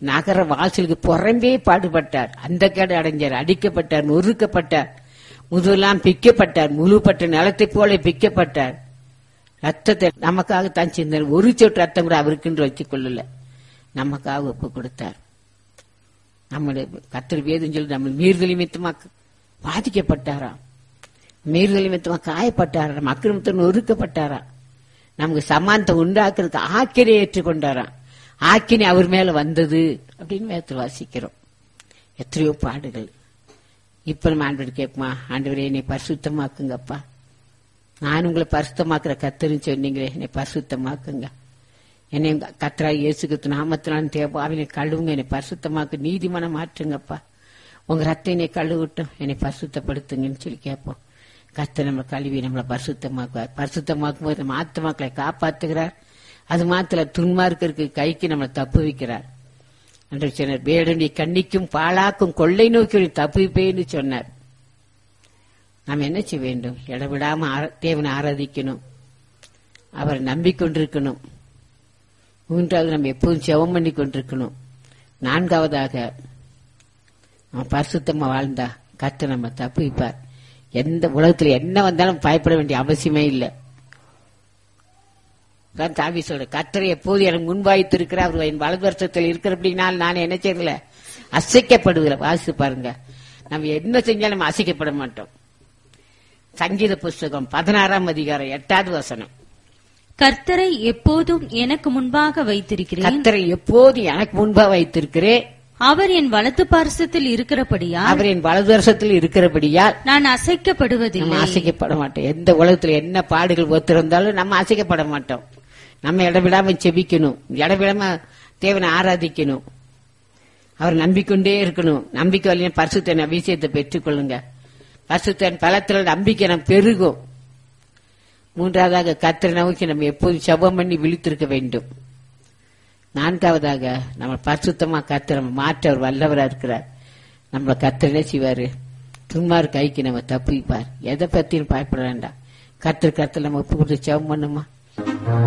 நகர வாசலுக்கு புறம்பே பாடுபட்டார் அந்த கேடு அடைஞ்சார் அடிக்கப்பட்டார் நொறுக்கப்பட்டார் முதுவெல்லாம் பிக்கப்பட்டார் முழுப்பட்ட நிலத்தை போல பிக்கப்பட்டார் ரத்தத்தை நமக்காக தான் சிந்தார் ஒரு சொட்டு ரத்தம் கூட அவருக்குன்னு வச்சுக் கொள்ளல நமக்காக ஒப்பு கொடுத்தார் நம்முடைய கத்தர் வேதம் சொல்லி நம்ம மீறுதல் நிமித்தமா பாதிக்கப்பட்டாராம் மீறுதல் நிமித்தமா காயப்பட்டாராம் அக்கிரமத்தை நொறுக்கப்பட்டாராம் நமக்கு சமானத்தை உண்டாக்குறதுக்கு ஆக்கினை ஏற்றுக்கொண்டாராம் ஆக்கினை அவர் மேல வந்தது அப்படின்னு வேதத்தில் வாசிக்கிறோம் எத்தனையோ பாடுகள் இப்ப நம்ம ஆண்டவர் கேட்குமா ஆண்டவரே என்னை பரிசுத்தமாக்குங்கப்பா நான் உங்களை பரிசுத்தமாக்குற கத்தருன்னு சொன்னீங்களே என்னை பரிசுத்தமாக்குங்க என்னை கத்தரா இயேசுக்கு நாமத்தினாலும் தேவாவினை கழுவுங்க என்னை பரிசுத்தமாக்கு நீதிமனம் மாற்றுங்கப்பா உங்க ரத்தம் என்னை கழுவட்டும் என்னை பரிசுத்தப்படுத்துங்கன்னு சொல்லி கேட்போம் கத்த நம்ம கழுவி நம்மளை பரிசுத்தமாக்குவார் பரிசுத்தமாக்கும் போது நம்ம ஆத்மாக்களை காப்பாத்துகிறார் அது மாத்திர துன்மார்க்கருக்கு கைக்கு நம்மளை தப்பு வைக்கிறார் என்று சொன்னார் வேடனுடைய கண்ணிக்கும் பாழாக்கும் கொள்ளை நோக்கி தப்புவிப்பேன்னு சொன்னார் நாம் என்ன செய்ய வேண்டும் இடவிடாம ஆர- தேவனை ஆராதிக்கணும் அவரை நம்பிக்கொண்டிருக்கணும் மூன்றாவது நம்ம எப்போதும் செவம் பண்ணி கொண்டிருக்கணும் நான்காவதாக நம்ம பரிசுத்தமா வாழ்ந்தா கத்து நம்ம தப்புவிப்பார் எந்த உலகத்துல என்ன வந்தாலும் பயப்பட வேண்டிய அவசியமே இல்லை தான் தாவி சொல்ற கத்தரை எப்போது எனக்கு முன்வாய்த்திருக்கிற அவர் என் வலது வருஷத்தில் இருக்கிறபடினால் நான் என்ன செய்யல அசைக்கப்படுவதில்லை வாசித்து பாருங்க நம்ம என்ன செஞ்சாலும் நம்ம அசைக்கப்பட மாட்டோம் சங்கீத புஸ்தகம் பதினாறாம் அதிகாரம் எட்டாவது வசனம் கர்த்தரை எப்போதும் எனக்கு முன்பாக வைத்திருக்கிறேன் கத்தரை எப்போது எனக்கு முன்பா வைத்திருக்கிறேன் அவர் என் வலது பார்சத்தில் இருக்கிறபடியால் அவர் என் வலது வருஷத்தில் இருக்கிறபடியால் நான் நம்ம அசைக்கப்படுவதில்லை அசைக்கப்பட மாட்டோம் எந்த உலகத்துல என்ன பாடுகள் ஒத்திருந்தாலும் நம்ம அசைக்கப்பட மாட்டோம் நம்ம இடவிடாம செபிக்கணும் இடவிடாம தேவனை ஆராதிக்கணும் அவர் நம்பிக்கொண்டே இருக்கணும் நம்பிக்கை வழியா பரிசுத்தன் அபிஷேகத்தை பெற்றுக்கொள்ளுங்க பரிசுத்தன் பலத்தில் நம்பிக்கை நம்ம பெருகும் மூன்றாவதாக கத்திர நோக்கி நம்ம எப்போதும் செபம் பண்ணி விழித்திருக்க வேண்டும் நான்காவதாக நம்ம பரிசுத்தமா கத்திர நம்ம மாற்ற அவர் வல்லவரா இருக்கிறார் நம்மள கத்திரனே செய்வாரு துன்மார் கைக்கு நம்ம தப்பிப்பார் எதை பத்தியும் பயப்பட வேண்டாம் கத்திர கத்துல நம்ம ஒப்பு கொடுத்து செவம் பண்ணுமா